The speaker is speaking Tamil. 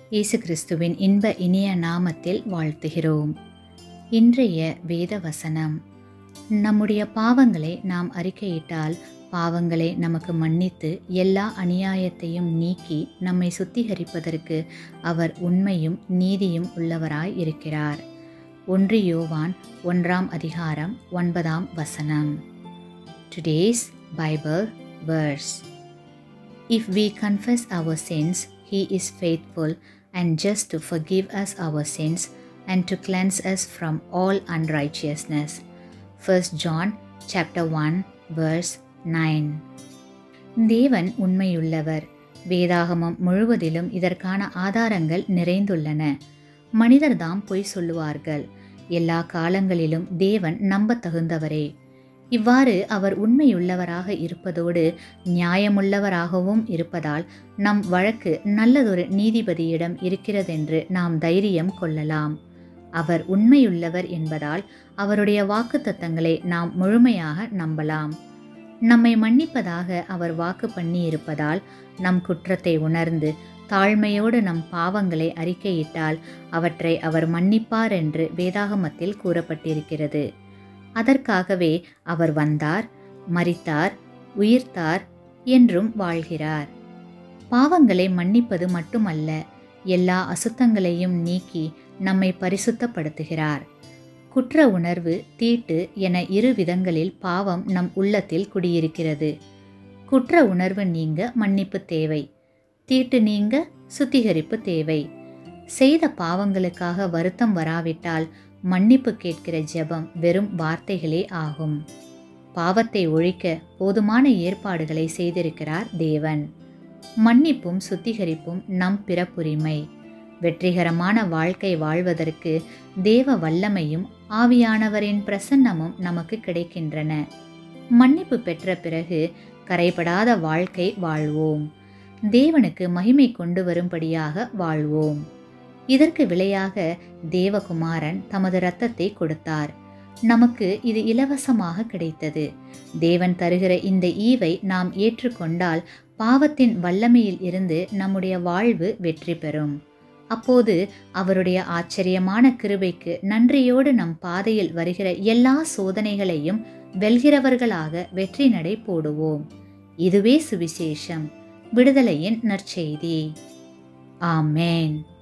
இயேசு கிறிஸ்துவின் இன்ப இனிய நாமத்தில் வாழ்த்துகிறோம் இன்றைய வேத வசனம் நம்முடைய பாவங்களை நாம் அறிக்கையிட்டால் பாவங்களை நமக்கு மன்னித்து எல்லா அநியாயத்தையும் நீக்கி நம்மை சுத்திகரிப்பதற்கு அவர் உண்மையும் நீதியும் உள்ளவராய் இருக்கிறார் ஒன்று யோவான் ஒன்றாம் அதிகாரம் ஒன்பதாம் வசனம் today's Bible verse If we confess our sins, He is faithful and just to forgive us our sins and to cleanse us from all unrighteousness. 1 John chapter 1 verse 9 தேவன் உண்மையுள்ளவர் வேதாகமம் முழுவதிலும் இதற்கான ஆதாரங்கள் நிறைந்துள்ளன மனிதர்தாம் பொய் சொல்லுவார்கள் எல்லா காலங்களிலும் தேவன் நம்பத் தகுந்தவரே இவ்வாறு அவர் உண்மையுள்ளவராக இருப்பதோடு நியாயமுள்ளவராகவும் இருப்பதால் நம் வழக்கு நல்லதொரு நீதிபதியிடம் இருக்கிறதென்று நாம் தைரியம் கொள்ளலாம் அவர் உண்மையுள்ளவர் என்பதால் அவருடைய வாக்குத்தத்தங்களை நாம் முழுமையாக நம்பலாம் நம்மை மன்னிப்பதாக அவர் வாக்கு பண்ணி இருப்பதால் நம் குற்றத்தை உணர்ந்து தாழ்மையோடு நம் பாவங்களை அறிக்கையிட்டால் அவற்றை அவர் மன்னிப்பார் என்று வேதாகமத்தில் கூறப்பட்டிருக்கிறது அதற்காகவே அவர் வந்தார் மரித்தார் உயிர்த்தார் என்றும் வாழ்கிறார் பாவங்களை மன்னிப்பது மட்டுமல்ல எல்லா அசுத்தங்களையும் நீக்கி நம்மை பரிசுத்தப்படுத்துகிறார் குற்ற உணர்வு தீட்டு என இரு விதங்களில் பாவம் நம் உள்ளத்தில் குடியிருக்கிறது குற்ற உணர்வு நீங்க மன்னிப்பு தேவை தீட்டு நீங்க சுத்திகரிப்பு தேவை செய்த பாவங்களுக்காக வருத்தம் வராவிட்டால் மன்னிப்பு கேட்கிற ஜெபம் வெறும் வார்த்தைகளே ஆகும் பாவத்தை ஒழிக்க போதுமான ஏற்பாடுகளை செய்திருக்கிறார் தேவன் மன்னிப்பும் சுத்திகரிப்பும் நம் பிறப்புரிமை வெற்றிகரமான வாழ்க்கை வாழ்வதற்கு தேவ வல்லமையும் ஆவியானவரின் பிரசன்னமும் நமக்கு கிடைக்கின்றன மன்னிப்பு பெற்ற பிறகு கரைபடாத வாழ்க்கை வாழ்வோம் தேவனுக்கு மகிமை கொண்டு வரும்படியாக வாழ்வோம் இதற்கு விலையாக தேவகுமாரன் தமது இரத்தத்தை கொடுத்தார் நமக்கு இது இலவசமாக கிடைத்தது தேவன் தருகிற இந்த ஈவை நாம் ஏற்றுக்கொண்டால் பாவத்தின் வல்லமையில் இருந்து நம்முடைய வாழ்வு வெற்றி பெறும் அப்போது அவருடைய ஆச்சரியமான கிருபைக்கு நன்றியோடு நம் பாதையில் வருகிற எல்லா சோதனைகளையும் வெல்கிறவர்களாக வெற்றி நடை போடுவோம் இதுவே சுவிசேஷம் விடுதலையின் நற்செய்தி ஆமேன்